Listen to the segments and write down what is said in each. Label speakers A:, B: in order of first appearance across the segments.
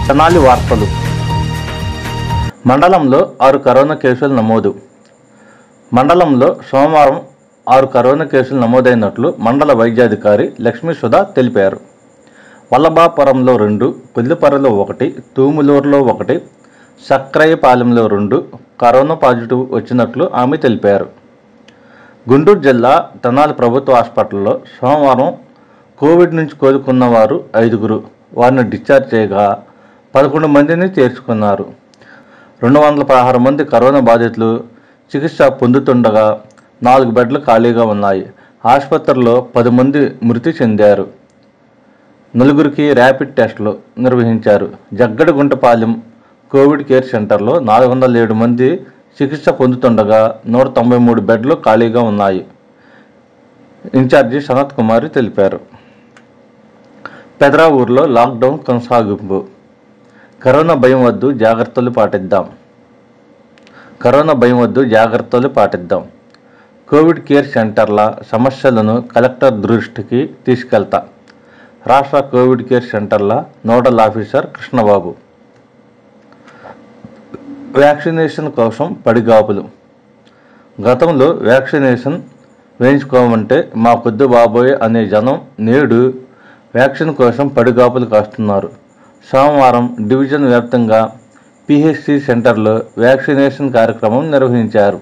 A: తెనాలి వార్తలు మండలంలో ఆరు కరోనా కేసులు నమోదు మండలంలో సోమవారం ఆరు కరోనా కేసులు నమోదైనట్లు మండల వైద్యాధికారి లక్ష్మీ సుధా తెలిపారు వల్లభాపురంలో రెండు కొల్లిపరలో ఒకటి తూములూరులో ఒకటి సక్రయ్యపాలెంలో రెండు కరోనా పాజిటివ్ వచ్చినట్లు ఆమె తెలిపారు గుంటూరు జిల్లా తెనాలి ప్రభుత్వ హాస్పిటల్లో సోమవారం కోవిడ్ నుంచి కోలుకున్న వారు ఐదుగురు వారిని డిశ్చార్జ్ చేయగా పదకొండు మందిని చేర్చుకున్నారు రెండు వందల పదహారు మంది కరోనా బాధితులు చికిత్స పొందుతుండగా నాలుగు బెడ్లు ఖాళీగా ఉన్నాయి ఆసుపత్రిలో పది మంది మృతి చెందారు నలుగురికి ర్యాపిడ్ టెస్టులు నిర్వహించారు జగ్గడగుంటపాలెం కోవిడ్ కేర్ సెంటర్లో నాలుగు వందల ఏడు మంది చికిత్స పొందుతుండగా నూట తొంభై మూడు బెడ్లు ఖాళీగా ఉన్నాయి ఇన్ఛార్జి సనత్ కుమారి తెలిపారు పెదరావూరులో లాక్డౌన్ కొనసాగింపు కరోనా భయం వద్దు జాగ్రత్తలు పాటిద్దాం కరోనా భయం వద్దు జాగ్రత్తలు పాటిద్దాం కోవిడ్ కేర్ సెంటర్ల సమస్యలను కలెక్టర్ దృష్టికి తీసుకెళ్తా రాష్ట్ర కోవిడ్ కేర్ సెంటర్ల నోడల్ ఆఫీసర్ కృష్ణబాబు వ్యాక్సినేషన్ కోసం పడిగాపులు గతంలో వ్యాక్సినేషన్ వేయించుకోమంటే మా కొద్దు బాబోయ్ అనే జనం నేడు వ్యాక్సిన్ కోసం పడిగాపులు కాస్తున్నారు సోమవారం డివిజన్ వ్యాప్తంగా పిహెచ్సి సెంటర్లో వ్యాక్సినేషన్ కార్యక్రమం నిర్వహించారు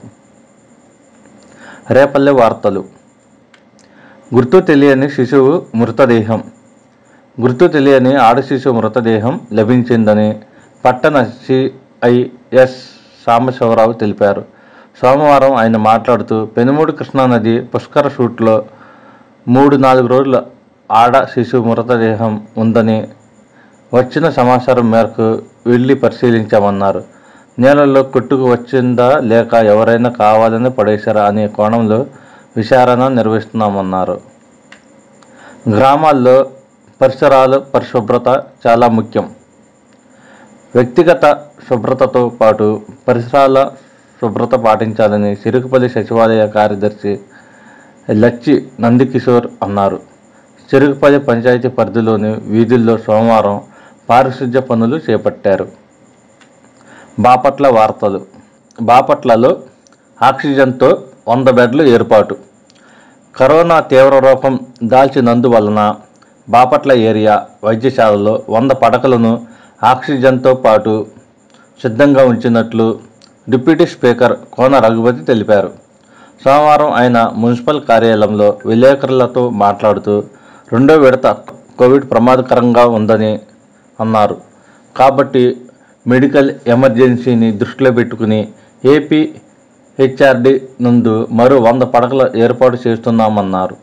A: రేపల్లె వార్తలు గుర్తు తెలియని శిశువు మృతదేహం గుర్తు తెలియని ఆడ శిశువు మృతదేహం లభించిందని పట్టణ సిఐఎస్ సాంబశివరావు తెలిపారు సోమవారం ఆయన మాట్లాడుతూ పెనుమూడు కృష్ణానది పుష్కర షూట్లో మూడు నాలుగు రోజుల ఆడ శిశువు మృతదేహం ఉందని వచ్చిన సమాచారం మేరకు వెళ్ళి పరిశీలించామన్నారు నేలల్లో కొట్టుకు వచ్చిందా లేక ఎవరైనా కావాలని పడేశారా అనే కోణంలో విచారణ నిర్వహిస్తున్నామన్నారు గ్రామాల్లో పరిసరాల పరిశుభ్రత చాలా ముఖ్యం వ్యక్తిగత శుభ్రతతో పాటు పరిసరాల శుభ్రత పాటించాలని చిరుకుపల్లి సచివాలయ కార్యదర్శి లచ్చి నందికిషోర్ అన్నారు చిరుకుపల్లి పంచాయతీ పరిధిలోని వీధుల్లో సోమవారం పారిశుధ్య పనులు చేపట్టారు బాపట్ల వార్తలు బాపట్లలో ఆక్సిజన్తో వంద బెడ్లు ఏర్పాటు కరోనా తీవ్ర రూపం దాల్చినందువలన బాపట్ల ఏరియా వైద్యశాలలో వంద పడకలను ఆక్సిజన్తో పాటు సిద్ధంగా ఉంచినట్లు డిప్యూటీ స్పీకర్ కోన రఘుపతి తెలిపారు సోమవారం ఆయన మున్సిపల్ కార్యాలయంలో విలేకరులతో మాట్లాడుతూ రెండో విడత కోవిడ్ ప్రమాదకరంగా ఉందని అన్నారు కాబట్టి మెడికల్ ఎమర్జెన్సీని దృష్టిలో పెట్టుకుని ఏపీ హెచ్ఆర్డి నందు మరో వంద పడకల ఏర్పాటు చేస్తున్నామన్నారు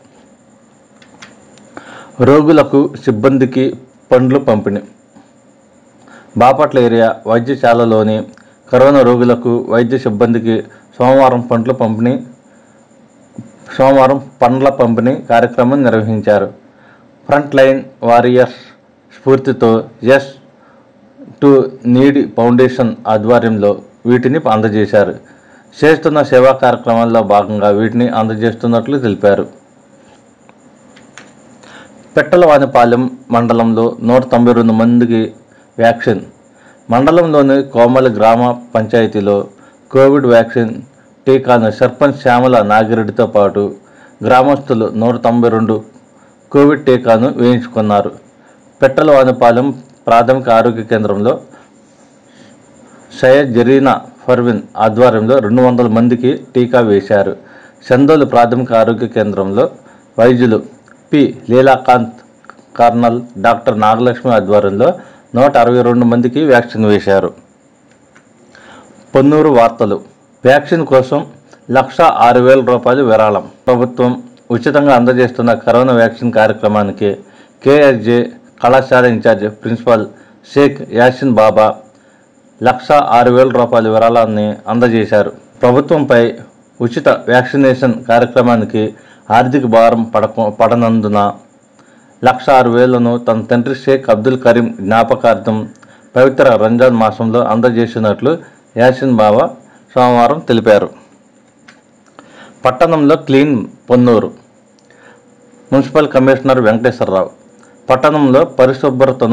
A: రోగులకు సిబ్బందికి పండ్లు పంపిణీ బాపట్ల ఏరియా వైద్యశాలలోని కరోనా రోగులకు వైద్య సిబ్బందికి సోమవారం పండ్ల పంపిణీ సోమవారం పండ్ల పంపిణీ కార్యక్రమం నిర్వహించారు ఫ్రంట్ లైన్ వారియర్స్ స్ఫూర్తితో ఎస్ టు నీడ్ ఫౌండేషన్ ఆధ్వర్యంలో వీటిని అందజేశారు చేస్తున్న సేవా కార్యక్రమాల్లో భాగంగా వీటిని అందజేస్తున్నట్లు తెలిపారు పెట్టలవానిపాలెం మండలంలో నూట తొంభై రెండు మందికి వ్యాక్సిన్ మండలంలోని కోమల గ్రామ పంచాయతీలో కోవిడ్ వ్యాక్సిన్ టీకాను సర్పంచ్ శ్యామల నాగిరెడ్డితో పాటు గ్రామస్తులు నూట తొంభై రెండు కోవిడ్ టీకాను వేయించుకున్నారు పెట్టలవానిపాలెం ప్రాథమిక ఆరోగ్య కేంద్రంలో సయ్యద్ జరీనా ఫర్విన్ ఆధ్వర్యంలో రెండు వందల మందికి టీకా వేశారు చందోలు ప్రాథమిక ఆరోగ్య కేంద్రంలో వైద్యులు P Leelakanth colonel doctor Nagalakshmi ఆధ్వర్యంలో నూట అరవై రెండు మందికి వ్యాక్సిన్ వేశారు పొన్నూరు వార్తలు వ్యాక్సిన్ కోసం లక్ష ఆరు వేల రూపాయలు విరాళం ప్రభుత్వం ఉచితంగా అందజేస్తున్న కరోనా వ్యాక్సిన్ కార్యక్రమానికి కేఎస్జే కళాశాల ఇన్ఛార్జ్ ప్రిన్సిపాల్ షేక్ యాసిన్ బాబా లక్ష ఆరు వేల రూపాయల విరాళాన్ని అందజేశారు ప్రభుత్వంపై ఉచిత వ్యాక్సినేషన్ కార్యక్రమానికి ఆర్థిక భారం పడక పడనందున లక్ష ఆరు వేలను తన తండ్రి షేక్ అబ్దుల్ కరీం జ్ఞాపకార్థం పవిత్ర రంజాన్ మాసంలో అందజేసినట్లు యాసిన్ బాబా సోమవారం తెలిపారు పట్టణంలో clean Ponnuru municipal commissioner Venkateswararao పట్టణంలో పరిశుభ్రతను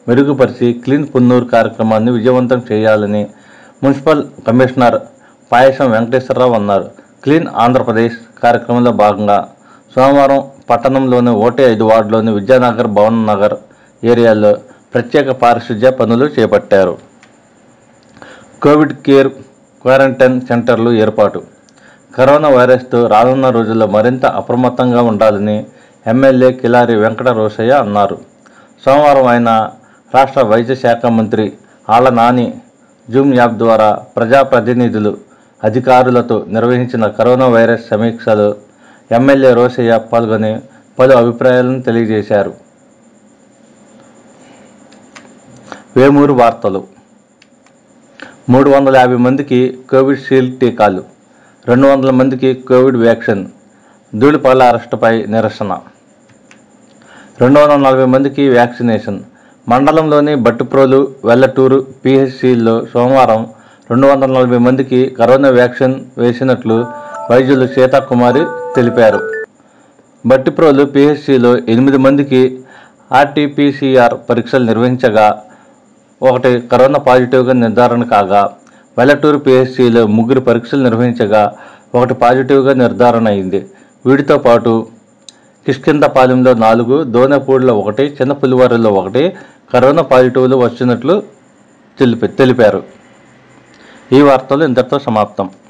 A: మెరుగుపరిచి క్లీన్ పున్నూరు కార్యక్రమాన్ని విజయవంతం చేయాలని మున్సిపల్ కమిషనర్ పాయసం వెంకటేశ్వరరావు అన్నారు క్లీన్ ఆంధ్రప్రదేశ్ కార్యక్రమంలో భాగంగా సోమవారం పట్టణంలోని ఓటే ఐదు వార్డులోని విద్యానగర్ భవన్ నగర్ ఏరియాల్లో ప్రత్యేక పారిశుధ్య పనులు చేపట్టారు కోవిడ్ కేర్ క్వారంటైన్ సెంటర్లు ఏర్పాటు కరోనా వైరస్తో రానున్న రోజుల్లో మరింత అప్రమత్తంగా ఉండాలని ఎమ్మెల్యే కిలారి వెంకట రోసయ్య అన్నారు సోమవారం ఆయన రాష్ట్ర వైద్య శాఖ మంత్రి ఆళ్ల నాని జూమ్ యాప్ ద్వారా ప్రజాప్రతినిధులు అధికారులతో నిర్వహించిన కరోనా వైరస్ సమీక్షలో ఎమ్మెల్యే రోసయ్య పాల్గొని పలు అభిప్రాయాలను తెలియజేశారు వేమూరు వార్తలు మూడు వందల యాభై మందికి కోవిడ్ షీల్డ్ టీకాలు రెండు వందల మందికి కోవిడ్ వ్యాక్సిన్ ధూళిపాల అరెస్టుపై నిరసన రెండు వందల నలభై మందికి వ్యాక్సినేషన్ మండలంలోని బట్టుప్రోలు వెల్లటూరు పిహెచ్సిల్లో సోమవారం రెండు వందల నలభై మందికి కరోనా వ్యాక్సిన్ వేసినట్లు వైద్యులు సీతాకుమారి తెలిపారు బట్టిప్రోలు పిహెచ్సిలో ఎనిమిది మందికి ఆర్టీపీసీఆర్ పరీక్షలు నిర్వహించగా ఒకటి కరోనా పాజిటివ్గా నిర్ధారణ కాగా వెల్లటూరు పిహెచ్సిలో ముగ్గురు పరీక్షలు నిర్వహించగా ఒకటి పాజిటివ్గా నిర్ధారణ అయింది వీటితో పాటు కిష్కిందపాలెంలో నాలుగు దోనపూడిలో ఒకటి చిన్నపులివారిలో ఒకటి కరోనా పాజిటివ్లు వచ్చినట్లు తెలిపి తెలిపారు ఈ వార్తలు ఇంతటితో సమాప్తం